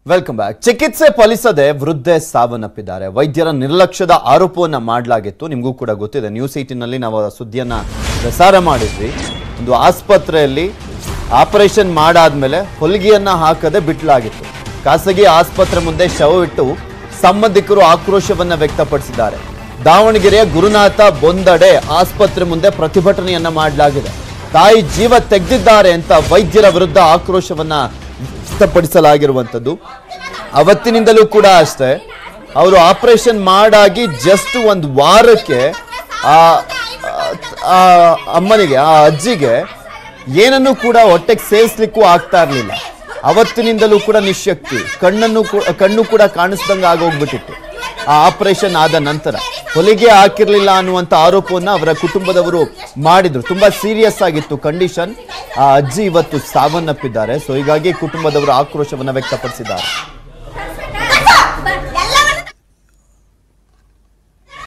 welcome back ಚಿಕಿತ್ಸೆ ಫಲಿಸದೆ ವೃದ್ಧೆ ಸಾವನ್ನಪ್ಪಿದ್ದಾರೆ ವೈದ್ಯರ ನಿರ್ಲಕ್ಷ್ಯದ ಆರೋಪವನ್ನ ಮಾಡಲಾಗಿತ್ತು ನಿಮಗೂ ಕೂಡ ಗೊತ್ತಿದೆ ನ್ಯೂಸ್ ಏಟಿನಲ್ಲಿ ನಾವು ಆ ಸುದ್ದಿಯನ್ನ ಪ್ರಸಾರ ಮಾಡಿದ್ವಿ ಒಂದು ಆಸ್ಪತ್ರೆಯಲ್ಲಿ ಆಪರೇಷನ್ ಮಾಡಾದ್ಮೇಲೆ ಹೊಲಿಗೆಯನ್ನ ಹಾಕದೆ ಬಿಟ್ಟಲಾಗಿತ್ತು ಖಾಸಗಿ ಆಸ್ಪತ್ರೆ ಮುಂದೆ ಶವವಿಟ್ಟು ಸಂಬಂಧಿಕರು ಆಕ್ರೋಶವನ್ನ ವ್ಯಕ್ತಪಡಿಸಿದ್ದಾರೆ ದಾವಣಗೆರೆಯ ಗುರುನಾಥ ಬೊಂದಡೆ ಆಸ್ಪತ್ರೆ ಮುಂದೆ ಪ್ರತಿಭಟನೆಯನ್ನ ಮಾಡಲಾಗಿದೆ ತಾಯಿ ಜೀವ ತೆಗೆದಿದ್ದಾರೆ ಅಂತ ವೈದ್ಯರ ವಿರುದ್ಧ ಆಕ್ರೋಶವನ್ನ ವ್ಯಕ್ತಪಡಿಸಲಾಗಿರುವಂಥದ್ದು ಅವತ್ತಿನಿಂದಲೂ ಕೂಡ ಅಷ್ಟೇ ಅವರು ಆಪರೇಷನ್ ಮಾಡಾಗಿ ಜಸ್ಟ್ ಒಂದು ವಾರಕ್ಕೆ ಆ ಆ ಅಮ್ಮನಿಗೆ ಆ ಅಜ್ಜಿಗೆ ಏನನ್ನು ಕೂಡ ಹೊಟ್ಟೆಗೆ ಸೇರಿಸ್ಲಿಕ್ಕೂ ಆಗ್ತಾ ಇರಲಿಲ್ಲ ಅವತ್ತಿನಿಂದಲೂ ಕೂಡ ನಿಶಕ್ತಿ ಕಣ್ಣನ್ನು ಕೂ- ಕಣ್ಣು ಕೂಡ ಕಾಣಿಸ್ದಂಗೆ ಆಗೋಗ್ಬಿಟ್ಟಿತ್ತು ಆ ಆಪರೇಷನ್ ಆದ ನಂತರ ಹೊಲಿಗೆ ಹಾಕಿರ್ಲಿಲ್ಲ ಅನ್ನುವಂತ ಆರೋಪವನ್ನ ಅವರ ಕುಟುಂಬದವರು ಮಾಡಿದ್ರು ತುಂಬಾ ಸೀರಿಯಸ್ ಆಗಿತ್ತು ಕಂಡೀಷನ್ ಆ ಅಜ್ಜಿ ಇವತ್ತು ಸಾವನ್ನಪ್ಪಿದ್ದಾರೆ ಸೊ ಹೀಗಾಗಿ ಕುಟುಂಬದವರು ಆಕ್ರೋಶವನ್ನ ವ್ಯಕ್ತಪಡಿಸಿದ್ದಾರೆ